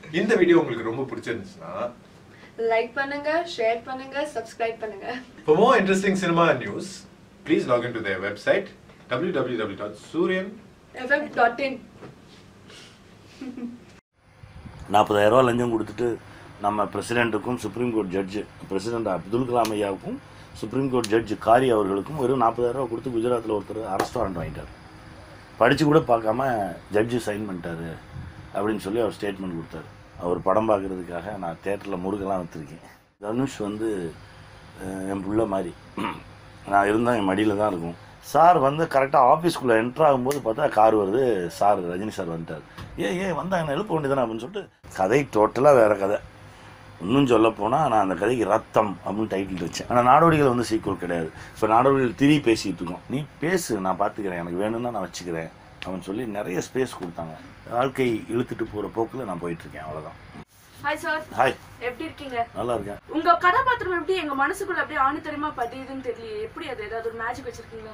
இந்த வீடியோ உங்களுக்கு ரொம்ப பிடிச்சிருந்துச்சுன்னா லைக் பண்ணுங்க ஷேர் பண்ணுங்க சப்ஸ்கிரைப் பண்ணுங்க For more interesting cinema news, please log into their website www.suryan FM dot in நாற்பதாயிரரூவா லஞ்சம் கொடுத்துட்டு நம்ம பிரசிடெண்ட்டுக்கும் supreme court judge president Abdul Kalam ஐயாவுக்கும் சுப்ரீம் கோர்ட் ஜட்ஜு காரி அவர்களுக்கும் வெறும் நாற்பதாயிரரூவா கொடுத்து குஜராத்தில் ஒருத்தர் அரெஸ்ட் வாரண்ட் வாங்கிட்டார் படித்து கூட பார்க்காம ஜட்ஜு சைன் பண்ணிட்டாரு அப்படின்னு சொல்லி அவர் ஸ்டேட்மெண்ட் கொடுத்தாரு அவர் படம் பார்க்குறதுக்காக நான் தேட்டரில் முருகெல்லாம் வச்சுருக்கேன் தனுஷ் வந்து அஹ், என் புள்ள மாதிரி நான் இருந்தால் என் மடியில் தான் இருக்கும் சார் வந்து கரெக்டாக ஆஃபீஸ்க்குள்ளே என்ட்ரு ஆகும்போது பார்த்தா கார் வருது சார் ரஜினி சார் வந்துட்டார் ஏ ஏ வந்தாங்க எழுப்ப வேண்டியதானே அப்படின்னு சொல்லிட்டு கதை டோட்டலாக வேறு கதை இன்னும் சொல்ல போனால் நான் அந்த கதைக்கு ரத்தம் அப்படின்னு டைட்டில் வச்சேன் ஆனால் நாடோடிகள் வந்து சீக்குவல் கிடையாது இப்போ நாடோடிகள் திரி பேசிகிட்டு இருக்கோம் நீ பேசு நான் பார்த்துக்கிறேன் எனக்கு வேணும்னா நான் வச்சுக்கிறேன் அவன் சொல்லி நிறைய ஸ்பேஸ் கொடுத்தாங்க வாழ்க்கை இழுத்துட்டு போகிற போக்கில் நான் போயிட்டுருக்கேன் அவ்வளோதான் ஹாய் சார் ஹாய் எப்படி இருக்கீங்க நல்லா இருக்கேன் உங்க கதாபாத்திரம் எப்படி எங்க மனசுக்குள்ள அப்படியே ஆணித்தரமா பதியுதுன்னு தெரியல எப்படி அது ஏதாவது ஒரு மேஜிக் வச்சிருக்கீங்களா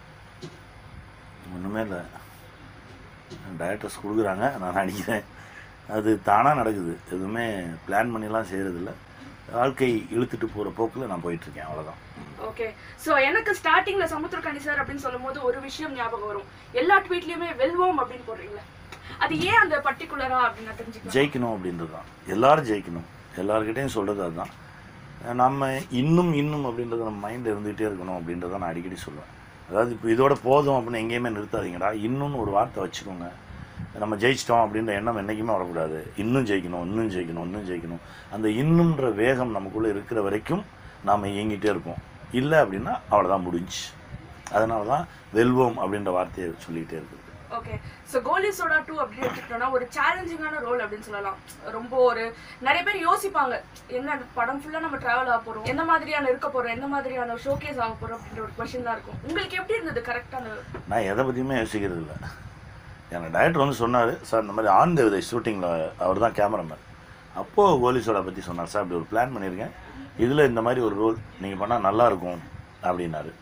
ஒன்றுமே இல்லை டைரக்டர்ஸ் கொடுக்குறாங்க நான் நடிக்கிறேன் அது தானாக நடக்குது எதுவுமே பிளான் பண்ணிலாம் செய்கிறதில்ல வாழ்க்கை இழுத்துட்டு போகிற போக்கில் நான் போயிட்டுருக்கேன் அவ்வளோதான் ஓகே சோ எனக்கு ஸ்டார்டிங்ல சமுத்திரக்கணி சார் அப்படின்னு சொல்லும்போது ஒரு விஷயம் ஞாபகம் வரும் எல்லா ட்வீட்லயுமே வெல்வோம் அப்படின்னு போடுறீங்களா அது ஏன் அந்த பர்டிகுலரா அப்படின்னு நான் தெரிஞ்சுக்கலாம் ஜெயிக்கணும் அப்படின்றது தான் எல்லாரும் ஜெயிக்கணும் எல்லாருக்கிட்டையும் சொல்கிறது அதுதான் நம்ம இன்னும் இன்னும் அப்படின்றது நம்ம மைண்டில் இருந்துகிட்டே இருக்கணும் அப்படின்றத நான் அடிக்கடி சொல்லுவேன் அதாவது இப்போ இதோட போதும் அப்படின்னு எங்கேயுமே நிறுத்தாதீங்கடா இன்னும்னு ஒரு வார்த்தை வச்சுக்கோங்க நம்ம ஜெயிச்சிட்டோம் அப்படின்ற எண்ணம் என்றைக்குமே வரக்கூடாது இன்னும் ஜெயிக்கணும் இன்னும் ஜெயிக்கணும் இன்னும் ஜெயிக்கணும் அந்த இன்னும்ன்ற வேகம் நமக்குள்ளே இருக்கிற வரைக்கும் நாம் இயங்கிட்டே இருப்போம் இல்லை அப்படின்னா அவ்வளோதான் முடிஞ்சு அதனால தான் வெல்வோம் அப்படின்ற வார்த்தையை சொல்லிகிட்டே இருக்குது okay so Goli Soda two அப்படின்னு எடுத்துக்கிட்டோம்னா ஒரு சேலஞ்சிங்கான ரோல் அப்படின்னு சொல்லலாம் ரொம்ப ஒரு நிறைய பேர் யோசிப்பாங்க என்ன படம் ஃபுல்லாக நம்ம ட்ராவல் ஆக போகிறோம் எந்த மாதிரியான இருக்க போகிறோம் எந்த மாதிரியான ஷோகேஸ் ஆக போகிறோம் அப்படின்ற ஒரு கொஷின் தான் இருக்கும் உங்களுக்கு எப்படி இருந்தது கரெக்டான நான் எதை பற்றியுமே யோசிக்கிறது இல்லை எனக்கு டைரக்டர் வந்து சொன்னார் சார் இந்த மாதிரி ஆன் தேவதை ஷூட்டிங்கில் அவர் தான் கேமராமேன் அப்போது கோலிசோடா பற்றி சொன்னார் சார் இப்படி ஒரு பிளான் பண்ணியிருக்கேன் இதில் இந்த மாதிரி ஒரு ரோல் நீங்கள் பண்ணால் நல்லாயிருக்கும் அப்படின்னாரு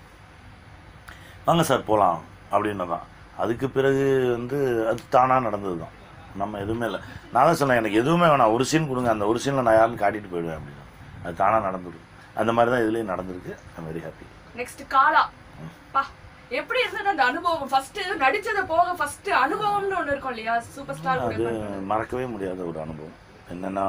வாங்க சார் போகலாம் அப்படின்னு தான் அதுக்கு பிறகு வந்து அது தானாக நடந்தது தான் நம்ம எதுவுமே இல்லை நான் தான் சொன்னேன் எனக்கு எதுவுமே வேணாம் ஒரு சீன் கொடுங்க அந்த ஒரு சீனில் நான் யாருன்னு காட்டிட்டு போயிடுவேன் அப்படின்னு அது தானாக நடந்துடும் அந்த மாதிரி தான் இதுலேயும் நடந்திருக்கு I'm very happy next Kaala பா எப்படி இருந்தது அந்த அனுபவம் ஃபர்ஸ்ட் நடிச்சத போக ஃபர்ஸ்ட் அனுபவம்னு ஒண்ணு இருக்கும் இல்லையா சூப்பர் ஸ்டார் அது மறக்கவே முடியாத ஒரு அனுபவம் என்னென்னா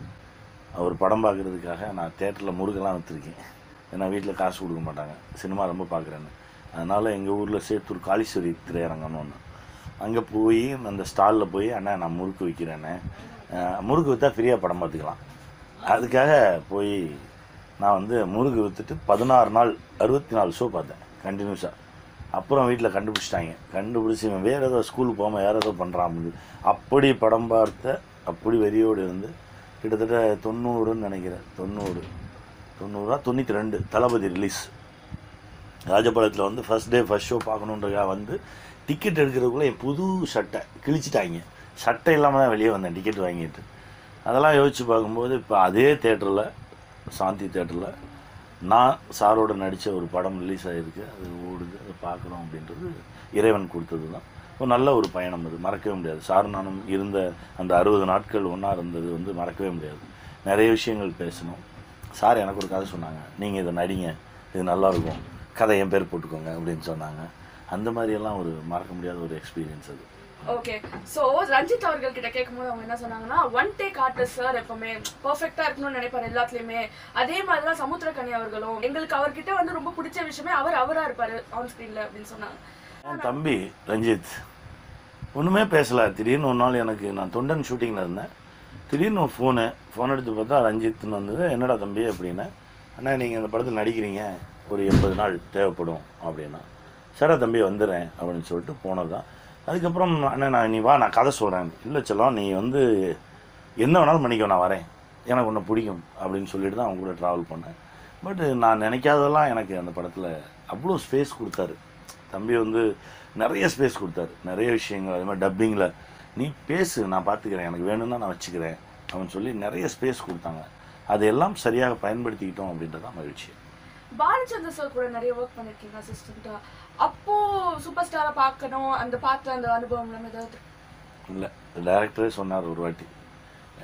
அவர் படம் பார்க்குறதுக்காக நான் தேட்டரில் முருகெல்லாம் வச்சுருக்கேன் ஏன்னா வீட்டில் காசு கொடுக்க மாட்டாங்க சினிமா ரொம்ப பார்க்குறேன்னு அதனால் எங்கள் ஊரில் சேத்தூர் காளீஸ்வரி திரையரங்கம்னு ஒன்று அங்கே போய் அந்த ஸ்டாலில் போய் அண்ணா நான் முறுக்கு விற்கிறேன்னு அஹ், முறுக்கு விற்றா ஃப்ரீயாக படம் பார்த்துக்கலாம் அதுக்காக போய் நான் வந்து முறுக்கு விற்றுட்டு பதினாறு நாள் அறுபத்தி நாலு ஷோ பார்த்தேன் கண்டினியூஸாக அப்புறம் வீட்டில் கண்டுபிடிச்சிட்டாங்க கண்டுபிடிச்சி இவன் வேறு ஏதோ ஸ்கூலுக்கு போகாமல் வேறு ஏதோ பண்ணுறான் அப்படின்னு அப்படி படம் பார்த்த அப்படி வெறியோடு இருந்து கிட்டத்தட்ட தொண்ணூறுன்னு நினைக்கிறேன் தொண்ணூறு தொண்ணூறா தொண்ணூற்றி ரெண்டு தளபதி ரிலீஸ் ராஜபாளையத்தில் வந்து ஃபர்ஸ்ட் டே ஃபர்ஸ்ட் ஷோ பார்க்கணுன்றதுக்காக வந்து டிக்கெட் எடுக்கிறதுக்குள்ளே என் புது சட்டை கிழிச்சிட்டாங்க சட்டை இல்லாமல் தான் வெளியே வந்தேன் டிக்கெட் வாங்கிட்டு அதெல்லாம் யோசித்து பார்க்கும்போது இப்போ அதே தேட்டரில் சாந்தி தேட்டரில் நான் சாரோட நடித்த ஒரு படம் ரிலீஸ் ஆகிருக்கு அது ஓடுது அதை பார்க்குறோம் அப்படின்றது இறைவன் கொடுத்தது தான் ஒரு நல்ல ஒரு பயணம் அது மறக்கவே முடியாது சார் நானும் இருந்த அந்த அறுபது நாட்கள் ஒன்றா இருந்தது வந்து மறக்கவே முடியாது நிறைய விஷயங்கள் பேசணும் சார் எனக்கு ஒரு கதை சொன்னாங்க நீங்கள் இதை நடிங்க இது நல்லாயிருக்கும் கதை என் பேர் போட்டுக்கோங்க அப்படின்னு சொன்னாங்க அந்த மாதிரியெல்லாம் ஒரு மறக்க முடியாத ஒரு எக்ஸ்பீரியன்ஸ் அது ஓகே சோ ரஞ்சித் அவர்கள் கிட்ட கேட்கும்போது அவங்க என்ன சொன்னாங்கன்னா ஒன் டேக் ஆர்டிஸ்ட் சார் எப்பவுமே பெர்ஃபெக்ட்டா இருக்கணும்னு நினைப்பாரு எல்லாத்துலயுமே அதே மாதிரி தான் சமுத்திரக்கனி அவர்களும் எங்களுக்கு அவர்கிட்ட வந்து ரொம்ப பிடிச்ச விஷயமே அவர் அவரா இருப்பாரு ஆன் ஸ்கிரீன்ல அப்படின்னு சொன்னாங்க என் தம்பி ரஞ்சித் ஒன்றுமே பேசல திடீர்னு ஒரு நாள் எனக்கு நான் தொண்டன் ஷூட்டிங்கில் இருந்தேன் திடீர்னு ஒரு ஃபோனு ஃபோன் எடுத்து பார்த்தா ரஞ்சித்னு வந்தது என்னடா தம்பி அப்படின்னா அண்ணா நீங்கள் இந்த படத்தில் நடிக்கிறீங்க ஒரு எண்பது நாள் தேவைப்படும் அப்படின்னா சரா தம்பி வந்துடுறேன் அப்படின்னு சொல்லிட்டு போனது தான் அதுக்கப்புறம் அண்ணா நான் நீ வா நான் கதை சொல்கிறேன் இல்லை செல்லம் நீ வந்து என்ன வேணாலும் பண்ணிக்கோ நான் வரேன் எனக்கு ஒன்று பிடிக்கும் அப்படின்னு சொல்லிட்டு தான் அவங்க கூட ட்ராவல் பண்ணேன் பட் நான் நினைக்காததெல்லாம் எனக்கு அந்த படத்தில் அவ்வளோ ஸ்பேஸ் கொடுத்தாரு தம்பி வந்து நிறைய ஸ்பேஸ் கொடுத்தாரு நிறைய விஷயங்கள் அது மாதிரி டப்பிங்கில் நீ பேசு நான் பார்த்துக்கிறேன் எனக்கு வேணும்னா நான் வச்சுக்கிறேன் அவன் சொல்லி நிறைய ஸ்பேஸ் கொடுத்தாங்க அதையெல்லாம் சரியாக பயன்படுத்திக்கிட்டோம் அப்படின்றது தான் மகிழ்ச்சி பாலச்சந்தர் சார் கூட நிறைய ஒர்க் பண்ணிருக்கீங்க அசிஸ்டண்டா அப்போ சூப்பர் ஸ்டாரை பார்க்கணும் அந்த பார்த்த அந்த அனுபவம் நம்ம ஏதாவது இல்லை டைரக்டரே சொன்னார் ஒரு வாட்டி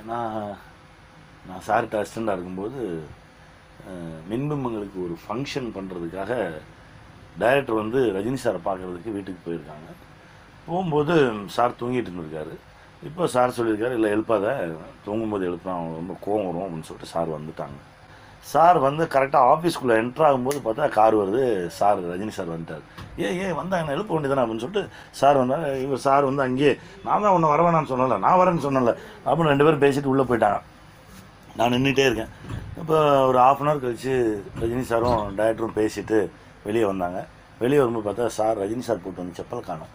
நான் நான் சார்கிட்ட அசிஸ்டண்டாக இருக்கும்போது அஹ், மின்பிம்பங்களுக்கு ஒரு ஃபங்க்ஷன் பண்ணுறதுக்காக டைரக்டர் வந்து ரஜினி சாரை பார்க்குறதுக்கு வீட்டுக்கு போயிருக்காங்க போகும்போது சார் தூங்கிட்டு இருந்திருக்காரு இப்போ சார் சொல்லியிருக்காரு இல்லை எழுப்பாத தூங்கும்போது எழுப்புறான் அவனுக்கு ரொம்ப கோவம் வரும் அப்படின்னு சொல்லிட்டு சார் வந்துட்டாங்க சார் வந்து கரெக்டாக ஆஃபீஸ்க்குள்ளே என்ட்ரு ஆகும்போது பார்த்தா கார் வருது சார் ரஜினி சார் வந்துட்டார் ஏ ஏ வந்தாங்க எழுப்ப வேண்டியதானே அப்படின்னு சொல்லிட்டு சார் வந்தார் இவர் சார் வந்து அங்கேயே நான் தான் உன்னை வர வேணாம்னு சொன்னல நான் வரேன்னு சொன்னல அப்படின்னு ரெண்டு பேரும் பேசிட்டு உள்ளே போயிட்டாங்க நான் நின்றுட்டே இருக்கேன் இப்போ ஒரு ஆஃப் அன் ஹவர் கழிச்சு ரஜினி சாரும் டைரக்டரும் பேசிட்டு வெளியே வந்தாங்க வெளியே வரும்போது பார்த்தா சார் ரஜினி சார் போட்டு வந்து செப்பல் காணும்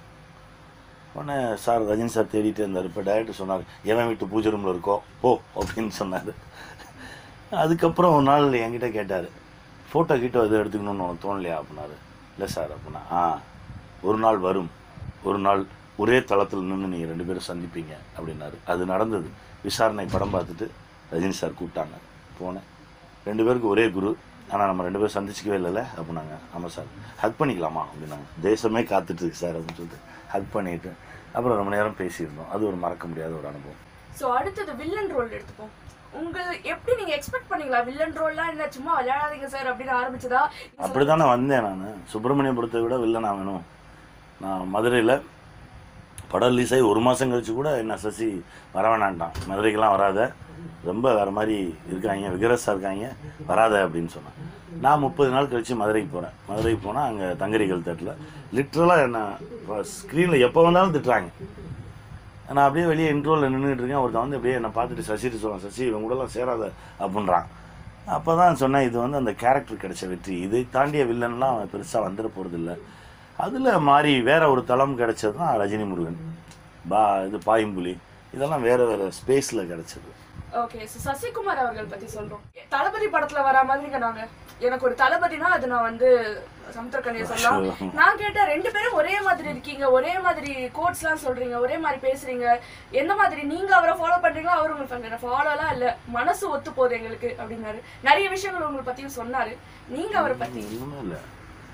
உடனே சார் ரஜினி சார் தேடிட்டே இருந்தார் இப்போ டைரக்டர் சொன்னார் எவன் வீட்டு பூஜை ரூமில் இருக்கோ போ அப்படின்னு சொன்னார் அதுக்கப்புறம் ஒரு நாள் என்கிட்ட கேட்டார் ஃபோட்டோ கிட்ட எதுவும் எடுத்துக்கணும்னு உனக்கு தோணலையா அப்படின்னாரு இல்லை சார் அப்படின்னா ஆ ஒரு நாள் வரும் ஒரு நாள் ஒரே தளத்தில் நின்று நீங்கள் ரெண்டு பேரும் சந்திப்பீங்க அப்படின்னாரு அது நடந்தது விசாரணை படம் பார்த்துட்டு ரஜினி சார் கூப்பிட்டாங்க போனேன் ரெண்டு பேருக்கு ஒரே குரு ஆனால் நம்ம ரெண்டு பேரும் சந்திச்சிக்கவே இல்லைல்ல அப்படின்னாங்க ஆமாம் சார் ஹக் பண்ணிக்கலாமா அப்படின்னாங்க தேசமே காத்துட்டு இருக்கு சார் அப்படின்னு சொல்லிட்டு ஹக் பண்ணிட்டு அப்புறம் ரொம்ப நேரம் பேசியிருந்தோம் அது ஒரு மறக்க முடியாத ஒரு அனுபவம் ஸோ அடுத்தது வில்லன் ரோல் எடுத்துப்போம் உங்கள் எப்படி நீங்க எக்ஸ்பெக்ட் பண்ணீங்களா வில்லன் ரோல்லாம் என்ன சும்மா விளையாடாதீங்க சார் அப்படின்னு ஆரம்பிச்சதா அப்படி தானே வந்தேன் நான் சுப்பிரமணியபுரத்தை விட வில்லனா வேணும் நான் மதுரையில் படம் ரிலீஸ் ஆகி ஒரு மாதம் கழிச்சு கூட என்ன சசி வர வேணான்ட்டான் மதுரைக்கெல்லாம் வராத ரொம்ப வேறு மாதிரி இருக்காங்க விகரஸாக இருக்காங்க வராத அப்படின்னு சொன்னேன் நான் முப்பது நாள் கழித்து மதுரைக்கு போகிறேன் மதுரைக்கு போனால் அங்கே தங்கரிகள் தேட்டில் லிட்ரலாக என்ன ஸ்க்ரீனில் எப்போ வந்தாலும் திட்டுறாங்க நான் அப்படியே வெளியே இன்ட்ரோவில் நின்றுட்டு இருக்கேன் ஒருத்தன் வந்து அப்படியே என்னை பார்த்துட்டு சசிட்டு சொல்கிறான் சசி இவன் கூடலாம் சேராத அப்படின்றான் அப்போ தான் சொன்னேன் இது வந்து அந்த கேரக்டர் கிடைச்ச வெற்றி இதை தாண்டிய வில்லன்லாம் அவன் பெருசாக வந்துட போகிறதில்ல அதில் மாறி வேற ஒரு தளம் கிடைச்சது தான் ரஜினி முருகன் பா இது பாயும்புலி இதெல்லாம் வேற வேற ஸ்பேஸில் கிடைச்சது ஓகே ஸோ சசிகுமார் அவர்கள் பத்தி சொல்றோம் தளபதி படத்துல வர மாதிரிங்க நாங்க எனக்கு ஒரு தளபதினா அது நான் வந்து சமுத்திரக்கனியை சொல்லலாம் நான் கேட்டேன் ரெண்டு பேரும் ஒரே மாதிரி இருக்கீங்க ஒரே மாதிரி கோட்ஸ்லாம் சொல்றீங்க ஒரே மாதிரி பேசுறீங்க எந்த மாதிரி நீங்க அவரை ஃபாலோ பண்றீங்களோ அவர் உங்களுக்கு பண்ற ஃபாலோலாம் இல்ல மனசு ஒத்து போகுது எங்களுக்கு அப்படின்னாரு நிறைய விஷயங்கள் உங்களை பத்தியும் சொன்னாரு நீங்க அவரை பத்தி ஒன்றுமே இல்லை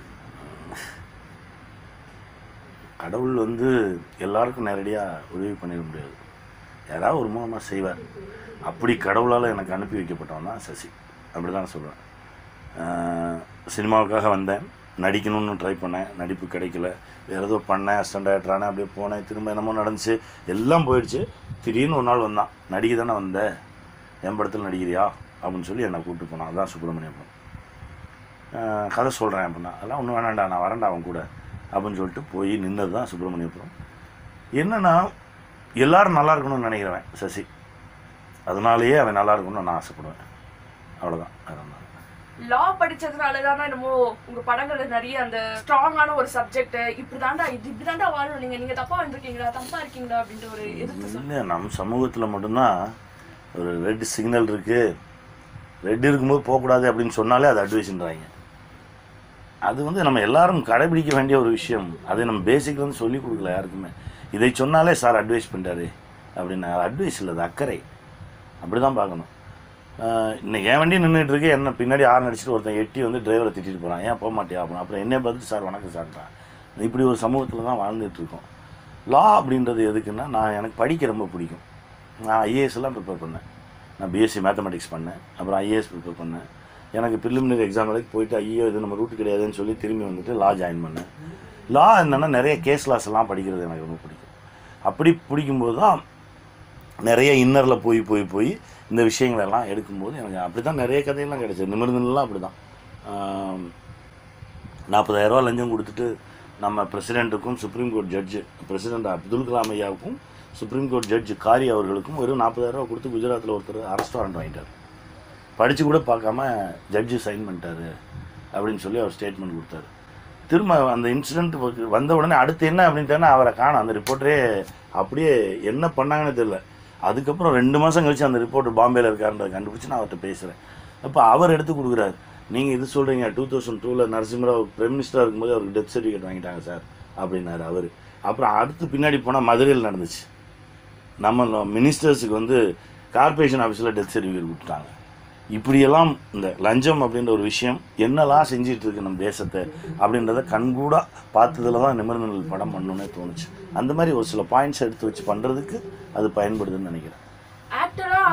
கடவுள் வந்து எல்லாருக்கும் நேரடியாக உதவி பண்ணிட முடியாது யாராவது ஒரு மூலமாக செய்வார் அப்படி கடவுளால் எனக்கு அனுப்பி வைக்கப்பட்டவன் தான் சசி அப்படி தான் சொல்கிறேன் சினிமாவுக்காக வந்தேன் நடிக்கணும்னு ட்ரை பண்ணேன் நடிப்பு கிடைக்கல வேறு ஏதோ பண்ணேன் அசிஸ்டன்ட் ஆகிட்டானே அப்படியே போனேன் திரும்ப என்னமோ நடந்துச்சு எல்லாம் போயிடுச்சு திடீர்னு ஒரு நாள் வந்தான் நடிக்க தானே வந்த என் படத்தில் நடிக்கிறியா அப்படின்னு சொல்லி என்னை கூப்பிட்டு போனான் அதான் சுப்பிரமணியம் படம். ஆஹ் கதை சொல்கிறேன் அப்படின்னா அதெல்லாம் ஒன்றும் வேணாண்டா நான் வரேன்டா அவன் கூட அப்படின்னு சொல்லிட்டு போய் நின்னது தான் சுப்பிரமணியபுரம் என்னன்னா எல்லாரும் நல்லா இருக்கணும்னு நினைக்கிறவன் சசி அதனாலேயே அவன் நல்லா இருக்கணும்னு நான் ஆசைப்படுவேன் அவ்வளோதான் வேற ஒண்ணும் இல்ல. லா படிச்சதுனால தானே என்னமோ உங்க படங்கள்ல நிறைய அந்த ஸ்ட்ராங்கான ஒரு சப்ஜெக்ட் இப்படிதான்டா இது இப்படிதான்டா வாழணும் நீங்க நீங்க தப்பா வந்திருக்கீங்களா தப்பா இருக்கீங்களா அப்படின்ற ஒரு எதிர்த்து சொல் இல்லை நம்ம சமூகத்தில் மட்டும்தான் ஒரு ரெட் சிக்னல் இருக்குது ரெட் இருக்கும்போது போகக்கூடாது அப்படின்னு சொன்னாலே அது அட்வைஸ்ன்றாங்க அது வந்து நம்ம எல்லாரும் கடைபிடிக்க வேண்டிய ஒரு விஷயம் அதை நம்ம பேசிக்ல இருந்து சொல்லி கொடுக்கல யாருக்குமே இதை சொன்னாலே சார் அட்வைஸ் பண்ணிட்டாரு அப்படின்னு அட்வைஸ் இல்லை அது அக்கறை அப்படி தான் பார்க்கணும் ஆஹ் இன்னைக்கு என் வண்டி நின்றுட்டு இருக்கு என்ன பின்னாடி ஆறு அடிச்சுட்டு ஒருத்தன் எட்டி வந்து டிரைவரை திட்டிட்டு போகிறான் ஏன் போக மாட்டியா அப்படின்னு அப்புறம் என்னை பார்த்துட்டு சார் வணக்கம் சார்ட்டான் இப்படி ஒரு சமூகத்தில் தான் வாழ்ந்துட்டு இருக்கோம் லா அப்படின்றது எதுக்குன்னா நான் எனக்கு படிக்க ரொம்ப பிடிக்கும் நான் ஐஏஎஸ் எல்லாம் ப்ரிப்பேர் பண்ணேன் நான் பிஎஸ்சி மேத்தமெட்டிக்ஸ் பண்ணேன் அப்புறம் ஐஏஎஸ் ப்ரிப்பேர் பண்ணேன் எனக்கு ப்ரிலிமினரி எக்ஸாம் வரைக்கும் போயிட்டு ஐயோ இது நம்ம ரூட் கிடையாதுன்னு சொல்லி திரும்பி வந்துட்டு லா ஜாயின் பண்ணேன் லா என்னென்னா நிறைய கேஸ் லாஸ் எல்லாம் படிக்கிறது எனக்கு ரொம்ப பிடிக்கும் அப்படி பிடிக்கும்போது தான் நிறைய இன்னரில் போய் போய் போய் இந்த விஷயங்கள் எல்லாம் எடுக்கும்போது எனக்கு அப்படி தான் நிறைய கதையெல்லாம் கிடைச்சது நிமிர்ந்துலாம் அப்படி தான் நாற்பதாயிரரூவா லஞ்சம் கொடுத்துட்டு நம்ம பிரசிடெண்ட்டுக்கும் supreme court judge president Abdul Kalam ஐயாவுக்கும் சுப்ரீம் கோர்ட் ஜட்ஜு காரி அவர்களுக்கும் வெறும் நாற்பதாயிரரூவா கொடுத்து குஜராத்தில் ஒருத்தர் அரெஸ்ட் வாரண்ட் வாங்கிட்டார் படித்து கூட பார்க்காம ஜட்ஜு சைன் பண்ணிட்டாரு அப்படின்னு சொல்லி அவர் ஸ்டேட்மெண்ட் கொடுத்தாரு திரும்ப அந்த இன்சிடென்ட் வந்த உடனே அடுத்து என்ன அப்படின்ட்டானா அவரை காணோம் அந்த ரிப்போர்ட்டரே அப்படியே என்ன பண்ணாங்கன்னு தெரியல அதுக்கப்புறம் ரெண்டு மாதம் கழிச்சு அந்த ரிப்போர்ட்டர் பாம்பேல இருக்காருன்றதை கண்டுபிடிச்சு நான் அவர்கிட்ட பேசுகிறேன் அப்போ அவர் எடுத்து கொடுக்குறாரு நீங்கள் இது சொல்கிறீங்க டூ தௌசண்ட் டூவில் நரசிம்மராவ் பிரைம் மினிஸ்டராக இருக்கும்போது அவருக்கு டெத் சர்டிஃபிகேட் வாங்கிட்டாங்க சார் அப்படின்னாரு அவர் அப்புறம் அடுத்து பின்னாடி போனால் மதுரையில் நடந்துச்சு நம்ம மினிஸ்டர்ஸுக்கு வந்து கார்ப்பரேஷன் ஆஃபீஸில் டெத் சர்டிஃபிகேட் கொடுத்துட்டாங்க இப்படியெல்லாம் இந்த லஞ்சம் அப்படின்ற ஒரு விஷயம் என்னெல்லாம் செஞ்சிட்டு இருக்கு நம்ம தேசத்தை அப்படின்றத கண்கூடா பார்த்ததுல தான் நிமிர்ந்தல் படம் பண்ணணும்னே தோணுச்சு அந்த மாதிரி ஒரு சில பாயிண்ட்ஸ் எடுத்து வச்சு பண்ணுறதுக்கு அது பயன்படுதுன்னு நினைக்கிறேன் ஆக்டரா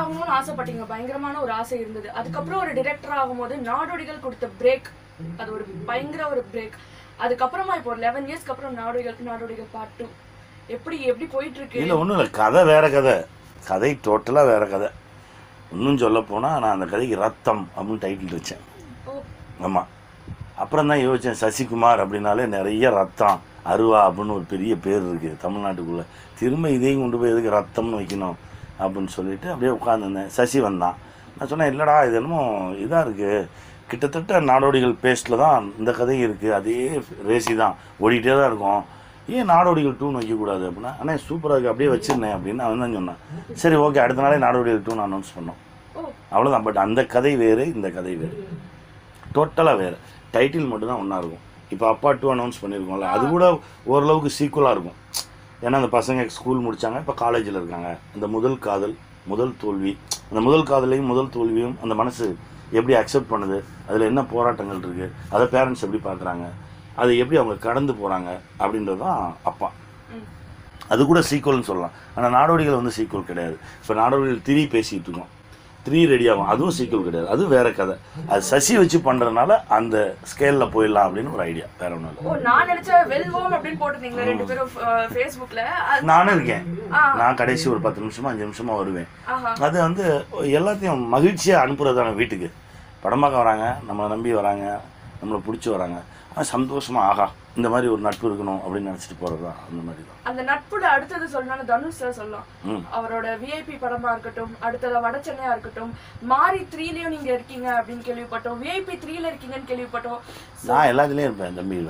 ஆகணும்னு ஆசைப்பட்டீங்க பயங்கரமான ஒரு ஆசை இருந்தது அதுக்கப்புறம் ஒரு டிரெக்டர் ஆகும்போது நாடோடிகள் கொடுத்த பிரேக் அது ஒரு பயங்கர ஒரு பிரேக் அதுக்கப்புறமா இப்போ ஒரு லெவன் இயர்ஸ்க்கு அப்புறம் நாடோடிகள் நாடோடிகள் பார்ட் டூ எப்படி எப்படி போயிட்டு இருக்கு இல்லை ஒன்றும் இல்லை கதை வேற கதை கதை டோட்டலாக வேற கதை இன்னும் சொல்ல போனால் நான் அந்த கதைக்கு ரத்தம் அப்படின்னு டைட்டில் வச்சேன் ஓ ஆமாம் அப்புறம் தான் யோசித்தேன் சசிகுமார் அப்படின்னாலே நிறைய ரத்தம் அருவா அப்படின்னு ஒரு பெரிய பேர் இருக்குது தமிழ்நாட்டுக்குள்ளே திரும்ப இதையும் கொண்டு போய் எதுக்கு ரத்தம்னு வைக்கணும் அப்படின்னு சொல்லிட்டு அப்படியே உட்காந்துருந்தேன் சசி வந்தான் நான் சொன்னேன் இல்லைடா இது என்னமோ இதாக இருக்குது கிட்டத்தட்ட நாடோடிகள் பேஸ்ட்டில் தான் இந்த கதையும் இருக்குது அதே ரேசி தான் ஓடிட்டே தான் இருக்கும் ஏன் நாடோடிகள் டூன்னு வைக்கக்கூடாது அப்படின்னா அண்ணே சூப்பராக இருக்குது அப்படியே வச்சிருந்தேன் அப்படின்னு அவன் தான் சொன்னான் சரி ஓகே அடுத்த நாளே நாடோடிகள் டூன்னு அனௌன்ஸ் பண்ணோம் ஓ அவ்வளோதான் பட் அந்த கதை வேறு இந்த கதை வேறு டோட்டலாக வேறு டைட்டில் மட்டும்தான் ஒன்றா இருக்கும் இப்போ அப்பா டூ அனௌன்ஸ் பண்ணியிருக்கோம்ல அது கூட ஓரளவுக்கு சீக்குவலாக இருக்கும் ஏன்னா அந்த பசங்க ஸ்கூல் முடித்தாங்க இப்போ காலேஜில் இருக்காங்க அந்த முதல் காதல் முதல் தோல்வி அந்த முதல் காதலையும் முதல் தோல்வியும் அந்த மனசு எப்படி அக்செப்ட் பண்ணுது அதில் என்ன போராட்டங்கள் இருக்குது அதை பேரண்ட்ஸ் எப்படி பார்க்குறாங்க அதை எப்படி அவங்க கடந்து போகிறாங்க அப்படின்றது தான் அப்பா ம். அது கூட சீக்குவல்னு சொல்லலாம் ஆனால் நாடோடிகள் வந்து சீக்குவல் கிடையாது இப்போ நாடோடிகள் திரி பேசிகிட்டு இருக்கோம் த்ரீ ரெடி ஆகும் அதுவும் சீக்குவல் கிடையாது அது வேற கதை அது சசி வச்சு பண்ணுறதுனால அந்த ஸ்கேலில் போயிடலாம் அப்படின்னு ஒரு ஐடியா வேற ஒன்றும் இல்லை ஓ நான் நினைச்ச வெல் ஹோம் அப்படின்னு போட்டிருந்தீங்களே ரெண்டு பேரும் ஃபேஸ்புக்ல நானும் இருக்கேன் ஆ. நான் கடைசி ஒரு பத்து நிமிஷமா அஞ்சு நிமிஷமா வருவேன் ஆஹா அது வந்து எல்லாத்தையும் மகிழ்ச்சியாக அனுப்புறது தானே வீட்டுக்கு படம் பார்க்க வராங்க நம்மளை நம்பி வராங்க நம்மளை பிடிச்சி வராங்க ஆனால் சந்தோஷமா ஆகா இந்த மாதிரி ஒரு நட்பு இருக்கணும் அப்படின்னு நினச்சிட்டு போகிறது தான் அந்த மாதிரி தான் அந்த நட்புல அடுத்தது சொல்லணும்னா தனுஷ் சார் சொல்லலாம் ம். அவரோட விஐபி படமா இருக்கட்டும் அடுத்தது வட சென்னையா இருக்கட்டும் மாரி த்ரீலயும் நீங்க இருக்கீங்க அப்படின்னு கேள்விப்பட்டோம் விஐபி த்ரீல இருக்கீங்கன்னு கேள்விப்பட்டோம் நான் எல்லாத்துலேயும் இருப்பேன் தம்பியில்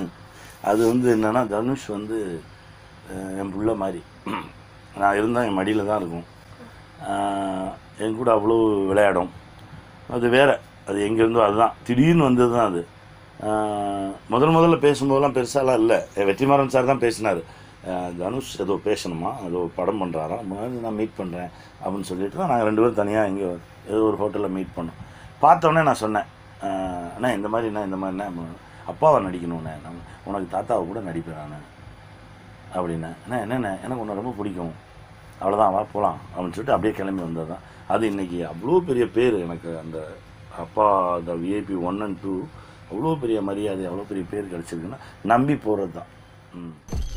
அது வந்து என்னன்னா தனுஷ் வந்து அஹ், என் புள்ள மாதிரி நான் இருந்தால் என் மடியில் தான் இருக்கும் அஹ், என் கூட அவ்வளோ விளையாடும் அது வேற அது எங்கேருந்தோ அதுதான் திடீர்னு வந்தது தான் அது அஹ், முதல் முதல்ல பேசும்போதெல்லாம் பெருசாலாம் இல்லை வெற்றிமாறன் சார் தான் பேசினார் தனுஷ் ஏதோ பேசணுமா ஏதோ படம் பண்ணுறாரா நான் மீட் பண்ணுறேன் அப்படின்னு சொல்லிட்டு தான் நாங்கள் ரெண்டு பேரும் தனியாக இங்கே ஏதோ ஒரு ஹோட்டலில் மீட் பண்ணோம் பார்த்தோன்னே நான் சொன்னேன் அஹ், அண்ணா இந்த மாதிரிண்ணா இந்த மாதிரிண்ணா அப்பாவை நடிக்கணுண்ணே நான் உனக்கு தாத்தாவை கூட நடிப்பேன் நான் அப்படின்னேன் அண்ணா என்னண்ணே எனக்கு உன்னை ரொம்ப பிடிக்கும் அவ்வளோதான் வா போகலாம் அப்படின்னு சொல்லிட்டு அப்படியே கிளம்பி வந்தது தான் அது இன்னைக்கு அவ்வளோ பெரிய பேர் எனக்கு அந்த அப்பா அந்த விஐபி ஒன் அண்ட் டூ அவ்வளோ பெரிய மரியாதை அவ்வளோ பெரிய பேர் கிடச்சிருக்குன்னா நம்பி போகிறது தான் ம்